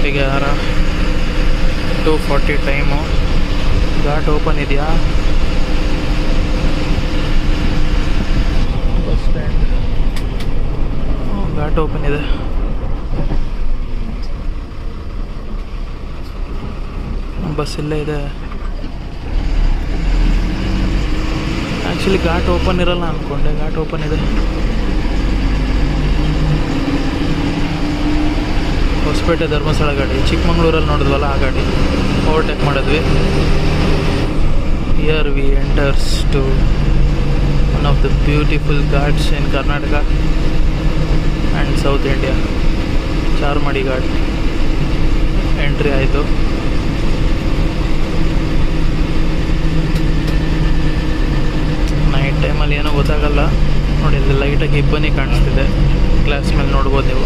ಈಗ ಯಾರ two forty time ghat open ಇದೆಯಾ ಬಸ್ ಸ್ಟ್ಯಾಂಡ್ ಘಾಟ್ ಓಪನ್ ಇದೆ ಬಸ್ ಇಲ್ಲೇ ಇದೆ ಆ್ಯಕ್ಚುಲಿ ಘಾಟ್ ಓಪನ್ ಇರಲ್ಲ ಅಂದ್ಕೊಂಡೆ ಘಾಟ್ ಓಪನ್ ಇದೆ ಹೊಸಪೇಟೆ ಧರ್ಮಸ್ಥಳ ಗಾಡಿ ಚಿಕ್ಕಮಂಗ್ಳೂರಲ್ಲಿ ನೋಡಿದ್ವಲ್ಲ ಆ ಗಾಡಿ ಓವರ್ಟೇಕ್ ಮಾಡಿದ್ವಿ here we enters to one of the beautiful ghats in Karnataka and south India Charmadi ghat entry ಆಯಿತು ನೈಟ್ ಟೈಮಲ್ಲಿ ಏನೂ ಗೊತ್ತಾಗಲ್ಲ ನೋಡಿ ಇಲ್ಲಿ ಲೈಟಾಗಿ ಇಬ್ಬನಿ ಕಾಣಿಸ್ತಿದೆ ಗ್ಲಾಸ್ ಮೇಲೆ ನೋಡ್ಬೋದು ನೀವು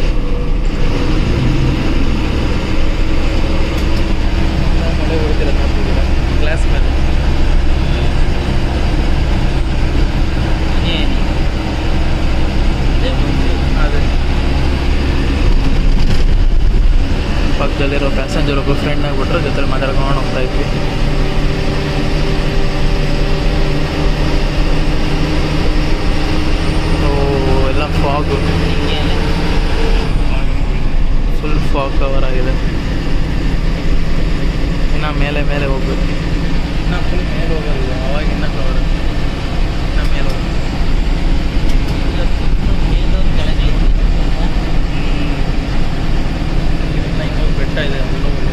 ಮಳೆ ಬರ್ತಿರೋದು ನೋಡ್ತಿದ್ದೀರಾ ಗ್ಲಾಸ್ ಮೇಲೆ ಅದೇ ಪಕ್ಕದಲ್ಲಿರೋ ಪ್ಯಾಸೆಂಜರ್ ಒಬ್ಬ ಫ್ರೆಂಡ್ ಆಗಿಬಿಟ್ರೆ ಜೊತೆ ಮಾತಾಡ್ಕೊಂಡು ಹೋಗ್ತಾ ಇದ್ವಿ ಓ ಎಲ್ಲ ಫಾಗು ಫುಲ್ ಫಾಗ್ ಕವರ್ ಆಗಿದೆ ಇನ್ನು ಮೇಲೆ ಮೇಲೆ ಹೋಗ್ಬೇಕು ಇನ್ನು ಫುಲ್ ಮೇಲೆ ಹೋಗೋದಿಲ್ಲ ಅವಾಗ ಇನ್ನೂ ಕವರ್ ಇನ್ನು ಮೇಲೆ ಹೋಗ್ಬೇಕು ಇನ್ನು ಇನ್ನೊಂದು ಬೆಟ್ಟ ಇದೆ ಅದೆಲ್ಲ ಹೋಗ್ಬೇಕು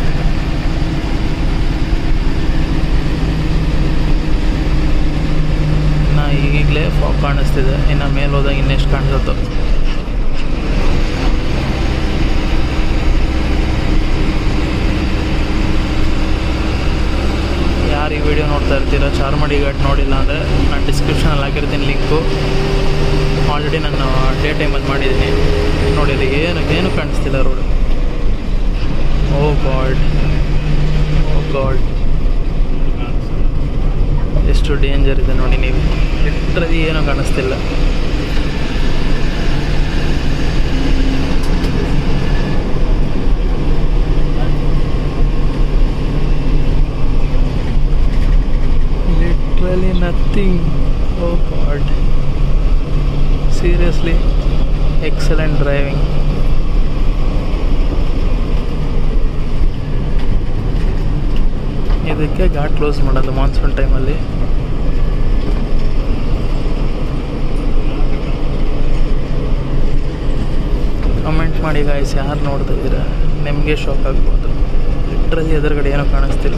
ಇನ್ನು ಈಗಲೇ ಫಾಗ್ ಕಾಣಿಸ್ತಿದೆ ಇನ್ನು ಮೇಲೆ ಹೋದಾಗ ಇನ್ನೆಷ್ಟು ಕಾಣಿಸುತ್ತೋ ಯಾರು ಈ ವಿಡಿಯೋ ನೋಡ್ತಾ ಇರ್ತೀರ ಚಾರ್ಮಡಿ ಘಾಟ್ ನೋಡಿಲ್ಲ ಅಂದರೆ ನಾನು ಡಿಸ್ಕ್ರಿಪ್ಷನಲ್ಲಿ ಹಾಕಿರ್ತೀನಿ ಲಿಂಕು ಆಲ್ರೆಡಿ ನಾನು ಡೇ ಟೈಮಲ್ಲಿ ಮಾಡಿದ್ದೀನಿ ನೋಡಿ ಅಲ್ಲಿ ಏನು ಏನು ಕಾಣಿಸ್ತಿಲ್ಲ road oh god oh god ಎಷ್ಟು ಡೇಂಜರ್ ಇದೆ ನೋಡಿ ನೀವು ಲಿಟ್ರಲಿ ಏನೂ ಕಾಣಿಸ್ತಿಲ್ಲ literally nothing oh god seriously excellent driving ಇದಕ್ಕೆ ಘಾಟ್ ಕ್ಲೋಸ್ ಮಾಡೋದು ಮಾನ್ಸೂನ್ ಟೈಮಲ್ಲಿ ಕಮೆಂಟ್ ಮಾಡಿ ಗಾಯ್ಸ್ ಯಾರು ನೋಡ್ತಾ ಇದ್ದೀರಾ ನಿಮಗೆ ಶಾಕ್ ಆಗ್ಬೋದು ಲಿಟ್ರಲಿ ಎದುರುಗಡೆ ಏನೂ ಕಾಣಿಸ್ತಿಲ್ಲ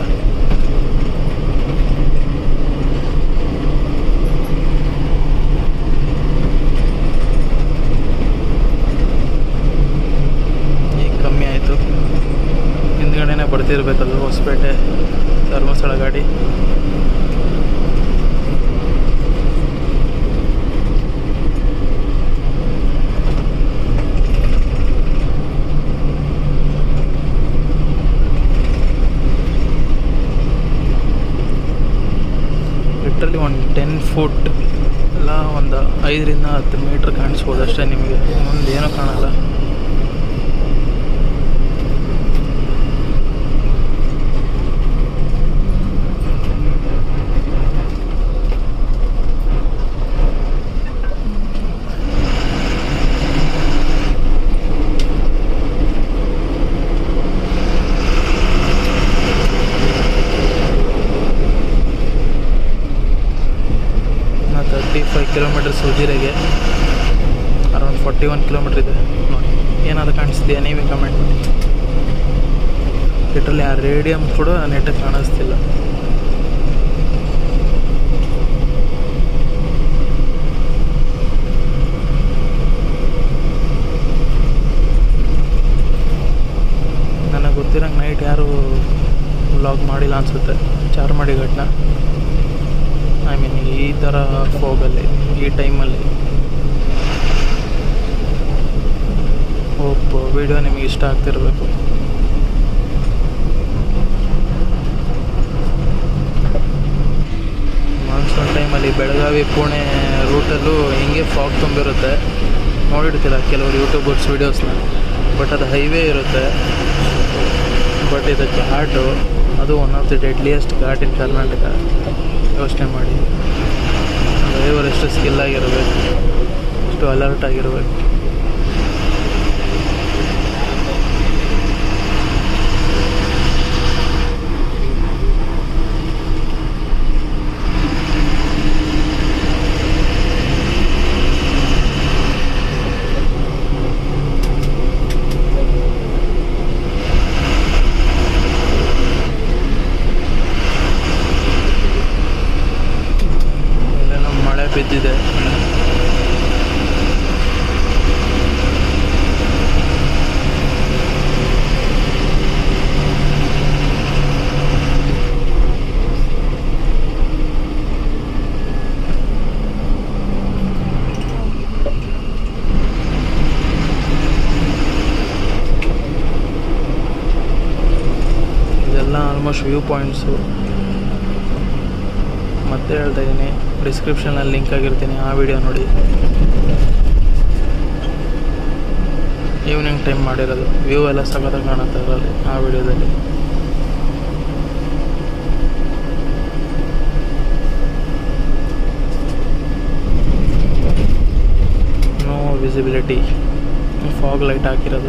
ಈಗ ಕಮ್ಮಿ ಆಯಿತು ಹಿಂದ್ಗಡೆನೇ ಬರ್ತಿರ್ಬೇಕದು ಹೊಸಪೇಟೆ ಧರ್ಮಸ್ಥಳ ಗಾಡಿ ಲಿಟ್ರಲಿ ಒಂದು ಟೆನ್ ಫುಟ್ ಎಲ್ಲ ಒಂದು ಐದರಿಂದ ಹತ್ತು ಮೀಟ್ರ್ ಕಾಣಿಸ್ಬೋದು ಅಷ್ಟೇ ನಿಮಗೆ ಮುಂದೆ ಏನೂ ಕಾಣಲ್ಲ ನಾ ತರ್ಟಿ ಫೈವ್ ಕಿಲೋಮೀಟರ್ಸ್ ಉಜಿರೆಗೆ ಅರೌಂಡ್ ಫಾರ್ಟಿ ಒನ್ ಕಿಲೋಮೀಟ್ರ್ ಇದೆ ನೋಡಿ ಏನಾದ್ರು ಕಾಣಿಸ್ತೀಯಾ ನೀವೇ ಕಮೆಂಟ್ ಮಾಡಿ ಲಿಟ್ರಲಿ ಆ ರೇಡಿಯಂ ಕೂಡ ನೆಟ್ಟಿಗೆ ಕಾಣಿಸ್ತಿಲ್ಲ ನನಗೆ ಗೊತ್ತಿರಂಗೆ ನೈಟ್ ಯಾರು ವ್ಲಾಗ್ ಮಾಡಿಲ್ಲ ಅನಿಸುತ್ತೆ ಚಾರ್ಮಾಡಿ ಘಟ್ನ ಐ ಮೀನ್ ಈ ಥರ ಫೋಗಲ್ಲಿ ಈ ಟೈಮಲ್ಲಿ ಹೋಪ್ ವಿಡಿಯೋ ನಿಮಗೆ ಇಷ್ಟ ಆಗ್ತಿರಬೇಕು ಮಾನ್ಸೂನ್ ಟೈಮಲ್ಲಿ ಬೆಳಗಾವಿ ಪುಣೆ ರೂಟಲ್ಲೂ ಹಿಂಗೆ ಫಾಗ್ ತುಂಬಿರುತ್ತೆ ನೋಡಿರ್ತೀರ ಕೆಲವರು ಯೂಟ್ಯೂಬರ್ಸ್ ವೀಡಿಯೋಸ್ನ ಬಟ್ ಅದು ಹೈವೇ ಇರುತ್ತೆ ಬಟ್ ಇದು ಘಾಟು ಅದು one of the deadliest ghat ಇನ್ ಕರ್ನಾಟಕ ಯೋಚನೆ ಮಾಡಿ ಡ್ರೈವರ್ ಎಷ್ಟು ಸ್ಕಿಲ್ ಆಗಿರಬೇಕು ಎಷ್ಟು ಅಲರ್ಟ್ ಆಗಿರಬೇಕು ಇಲ್ಲೆಲ್ಲ ಮಳೆ ಬಿದ್ದಿದೆ ಇದೆಲ್ಲ ಆಲ್ಮೋಸ್ಟ್ ವ್ಯೂ ಪಾಯಿಂಟ್ಸು ಮತ್ತೆ ಹೇಳ್ತಾ ಇದ್ದೀನಿ ಡಿಸ್ಕ್ರಿಪ್ಷನಲ್ಲಿ ಲಿಂಕ್ ಆಗಿರ್ತೀನಿ ಆ ವಿಡಿಯೋ ನೋಡಿ ಈವ್ನಿಂಗ್ ಟೈಮ್ ಮಾಡಿರೋದು ವ್ಯೂ ಎಲ್ಲ ಸಖತ್ತಾಗಿ ಕಾಣುತ್ತೆ ಅದರಲ್ಲಿ ಆ ವಿಡಿಯೋದಲ್ಲಿ ನೋ ವಿಸಿಬಿಲಿಟಿ ಫಾಗ್ ಲೈಟ್ ಹಾಕಿರೋದು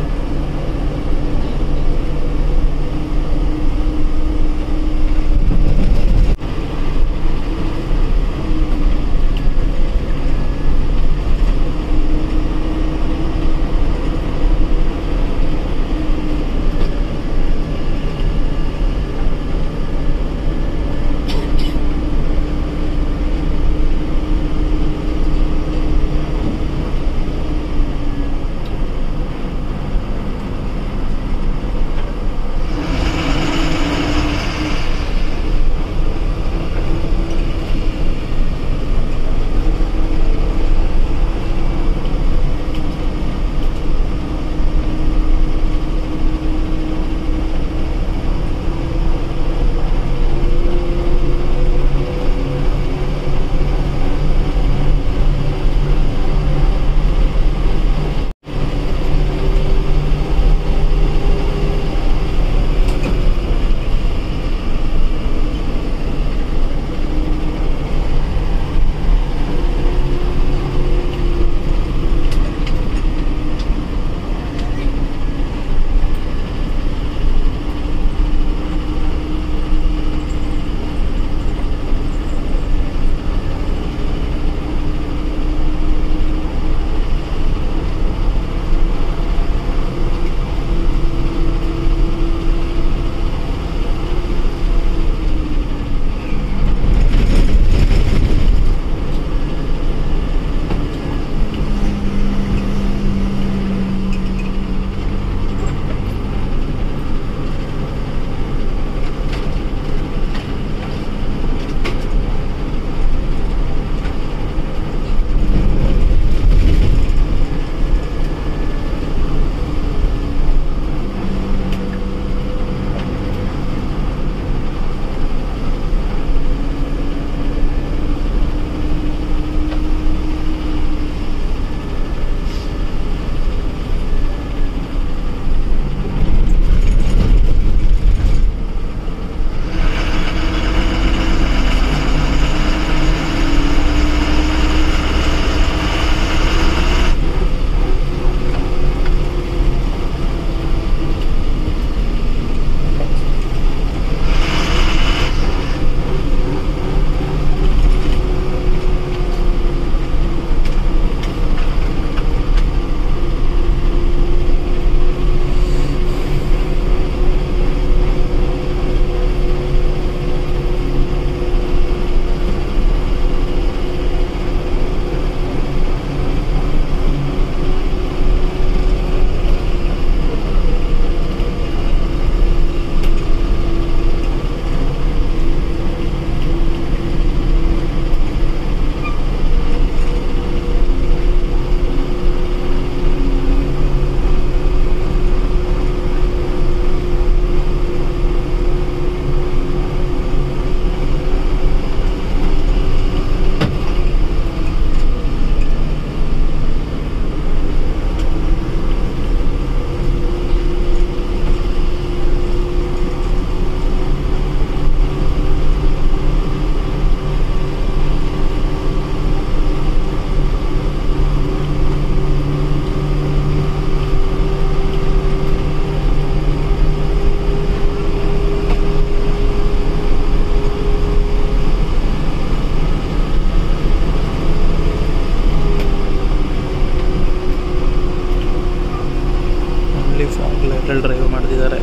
ಮಕ್ಕಳು ಡ್ರೈವ್ ಮಾಡ್ತಿದ್ದಾರೆ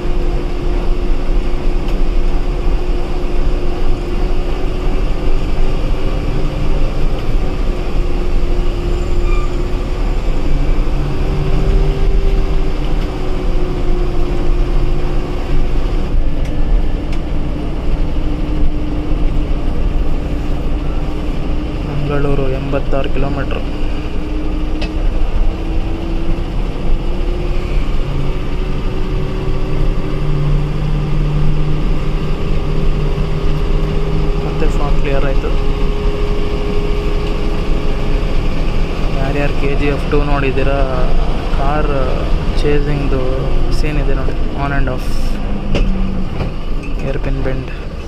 ಮಂಗಳೂರು ಎಂಬತ್ತಾರು ಕಿಲೋಮೀಟ್ರ್ ಮತ್ತೆ ಫಾಗ್ ಕ್ಲಿಯರ್ ಆಯಿತು ಯಾರ್ಯಾರು ಕೆ ಜಿ ಎಫ್ ಟು ನೋಡಿದ್ದೀರಾ ಕಾರ್ ಚೇಸಿಂಗ್ದು ಸೀನ್ ಇದೆ ನೋಡಿ on and off hairpin bend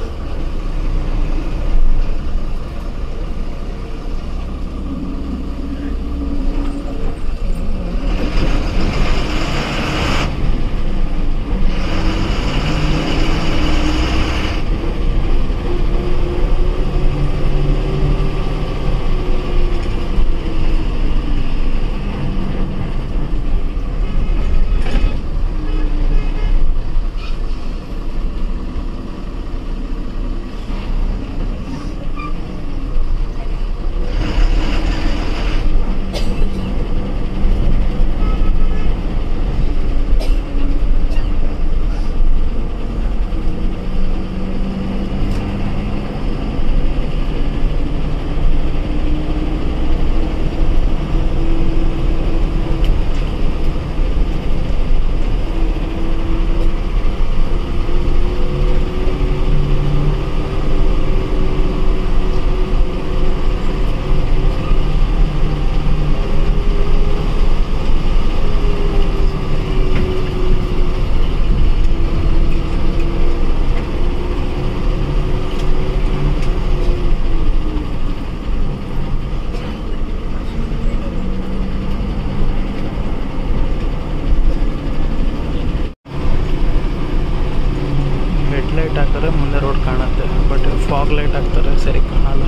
headlight ಹಾಕಿದ್ರೆ ಮುಂದೆ ರೋಡ್ ಕಾಣುತ್ತೆ ಬಟ್ ಫಾಗ್ ಲೈಟ್ ಹಾಕ್ತಾರೆ ಸರಿ ಕಾಣಲ್ಲ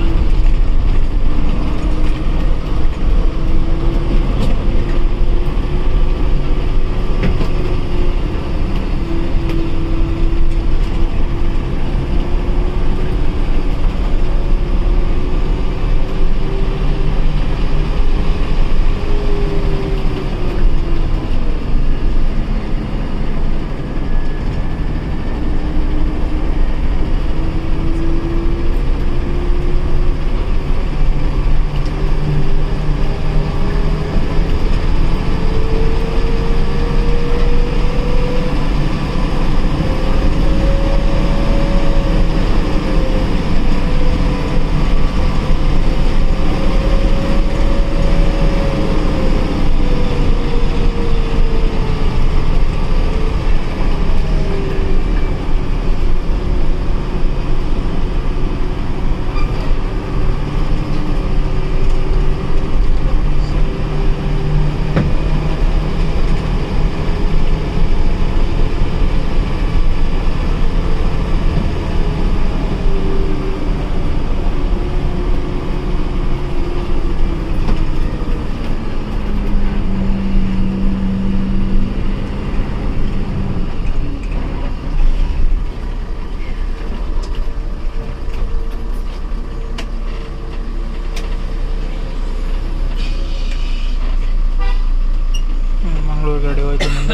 ಮಂಗಳೂರು ಗಾಡಿ ಹೋಯ್ತು ಮುಂದೆ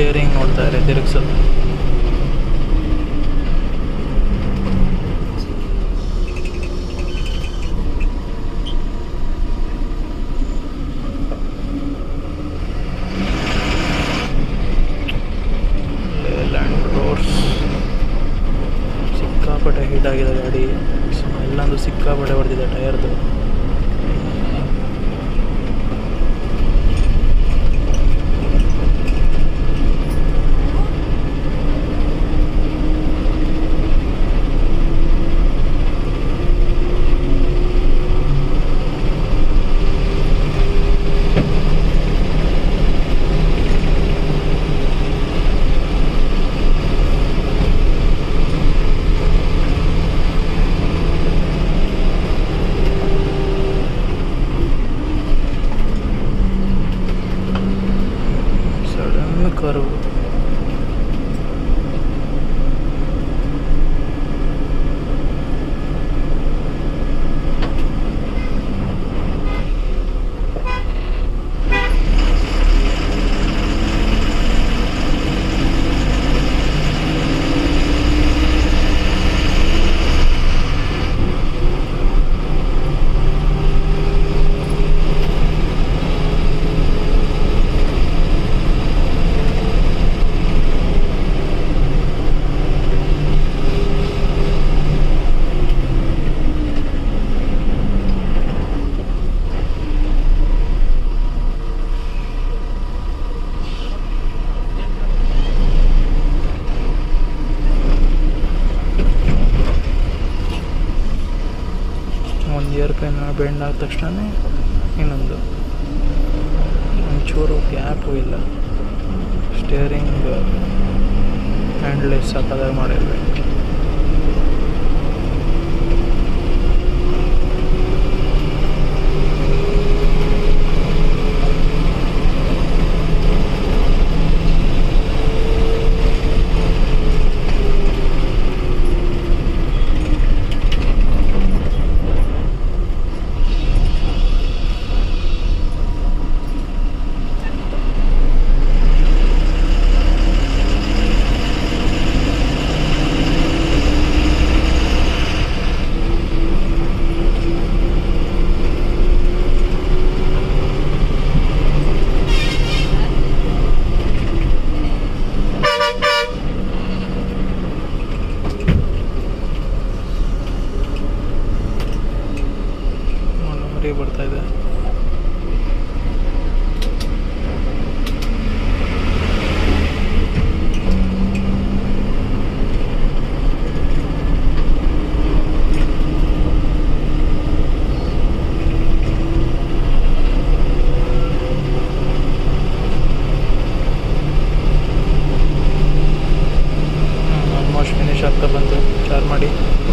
ಸ್ಟೇರಿಂಗ್ ನೋಡ್ತಾ ಇರಿ ತಿರುಗಿಸೋದು ಲ್ಯಾಂಡ್ ರೋಡ್ಸ್ ಸಿಕ್ಕಾಪಟ್ಟೆ ಹೀಟ್ ಆಗಿದೆ ಗಾಡಿ ಎಲ್ಲಂದು ಸಿಕ್ಕಾಪಟ್ಟೆ ಹೊಡೆದಿದೆ ಟಯರ್ದು ಸಡನ್ ಕರು ಒಂದು ಇಯರ್ ಪೈನ್ ಬೆಂಡ್ ಆದ ತಕ್ಷಣ ಇನ್ನೊಂದು ಒಂಚೂರು ಗ್ಯಾಪು ಇಲ್ಲ ಸ್ಟೇರಿಂಗ್ ಹ್ಯಾಂಡ್ಲೆಸ್ ಸಕ್ಕದಾಗಿ ಮಾಡಿರ್ಬೇಕು ಮರಿ ಬರ್ತಾ ಇದೆ ಆಲ್ಮೋಸ್ಟ್ ಫಿನಿಶ್ ಆಗ್ತಾ ಬಂತು Charmadi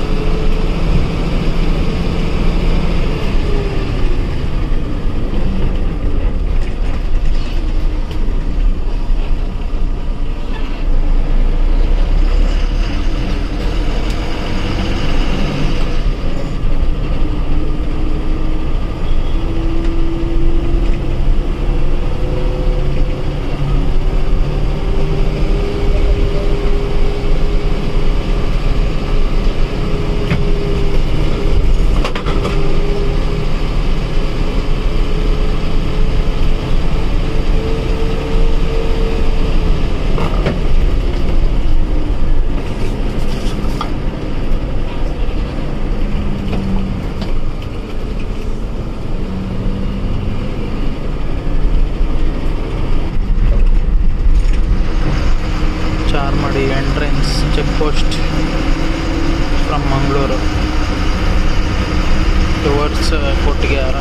Charmadi entrance check post from Mangaluru towards Kottigehara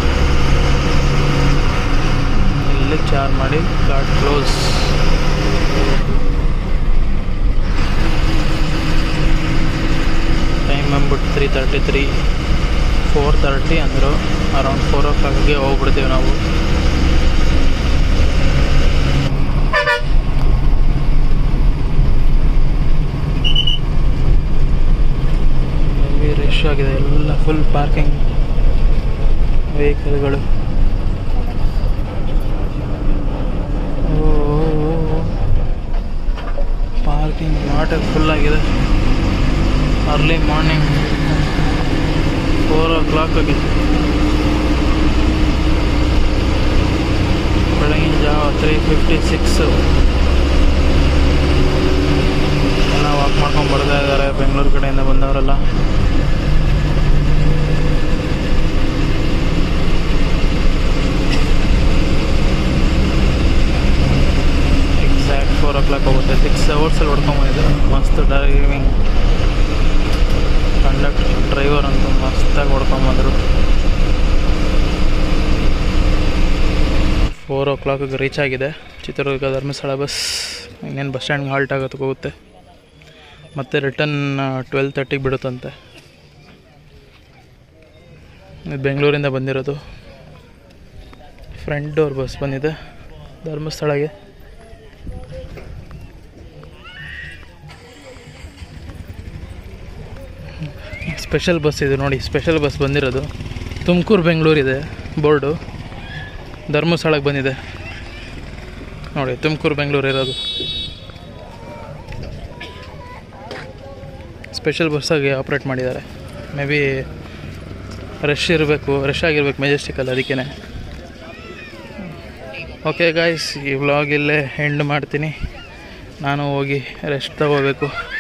ಇಲ್ಲಿ Charmadi ghat close time ಬಂದ್ಬಿಟ್ಟು three thirty three four thirty ಅಂದರು ಅರೌಂಡ್ ಫೋರ್ ಓ ಕ್ಲಾಕ್ಗೆ ಹೋಗ್ಬಿಡ್ತೀವಿ ನಾವು ಹೆವಿ ರಶ್ ಆಗಿದೆ ಎಲ್ಲ ಫುಲ್ ಪಾರ್ಕಿಂಗ್ ವೆಹಿಕಲ್ಗಳು ಓ ಪಾರ್ಕಿಂಗ್ ಲಾಟ್ ಫುಲ್ ಆಗಿದೆ early morning four o'clock ಆಗಿದೆ ಬೆಳಗಿನ ಜಾವ ತ್ರೀ ಫಿಫ್ಟಿ ಸಿಕ್ಸು ಎಲ್ಲ ವಾಕ್ ಮಾಡ್ಕೊಂಡು ಬರ್ತಾ ಇದ್ದಾರೆ ಬೆಂಗಳೂರು ಕಡೆಯಿಂದ ಬಂದವರೆಲ್ಲ ಎಕ್ಸಾಕ್ಟ್ ಫೋರ್ ಓ ಕ್ಲಾಕ್ ಹೋಗುತ್ತೆ ಸಿಕ್ಸ್ ಅವರ್ಸಲ್ಲಿ ಹೊಡ್ಕೊಂಬಂದಿದ್ದಾರೆ ಮಸ್ತ್ ಡ್ರೈವಿಂಗ್ ಕಂಡಕ್ಟರ್ ಡ್ರೈವರ್ ಅಂತ ಮಸ್ತಾಗಿ ಹೊಡ್ಕೊಂಬಂದರು ಫೋರ್ ಓ ಕ್ಲಾಕಿಗೆ ರೀಚ್ ಆಗಿದೆ ಚಿತ್ರದುರ್ಗ ಧರ್ಮಸ್ಥಳ ಬಸ್ ಇನ್ನೇನು ಬಸ್ ಸ್ಟ್ಯಾಂಡ್ಗೆ ಹಾಲ್ಟ್ ಆಗೋದಕ್ಕೆ ಹೋಗುತ್ತೆ ಮತ್ತು ರಿಟರ್ನ್ ಟ್ವೆಲ್ ತರ್ಟಿಗೆ ಬಿಡುತ್ತಂತೆ ಇದು ಬೆಂಗಳೂರಿಂದ ಬಂದಿರೋದು ಫ್ರಂಟ್ ಡೋರ್ ಬಸ್ ಬಂದಿದೆ ಧರ್ಮಸ್ಥಳಗೆ ಸ್ಪೆಷಲ್ ಬಸ್ ಇದು ನೋಡಿ ಸ್ಪೆಷಲ್ ಬಸ್ ಬಂದಿರೋದು ತುಮಕೂರು ಬೆಂಗಳೂರಿದೆ ಬೋರ್ಡು ಧರ್ಮಸ್ಥಳಕ್ಕೆ ಬಂದಿದೆ ನೋಡಿ ತುಮಕೂರು ಬೆಂಗಳೂರು ಇರೋದು ಸ್ಪೆಷಲ್ ಬಸ್ಸಾಗಿ ಆಪ್ರೇಟ್ ಮಾಡಿದ್ದಾರೆ ಮೇ ಬಿ ರಶ್ ಇರಬೇಕು ರಶ್ ಆಗಿರ್ಬೇಕು ಮೆಜೆಸ್ಟಿಕಲ್ಲಿ ಅದಕ್ಕೇ ಓಕೆ ಗಾಯ್ಸ್ ಈ ವ್ಲಾಗ್ ಇಲ್ಲೇ ಎಂಡ್ ಮಾಡ್ತೀನಿ ನಾನು ಹೋಗಿ ರೆಸ್ಟ್ ತಗೋಬೇಕು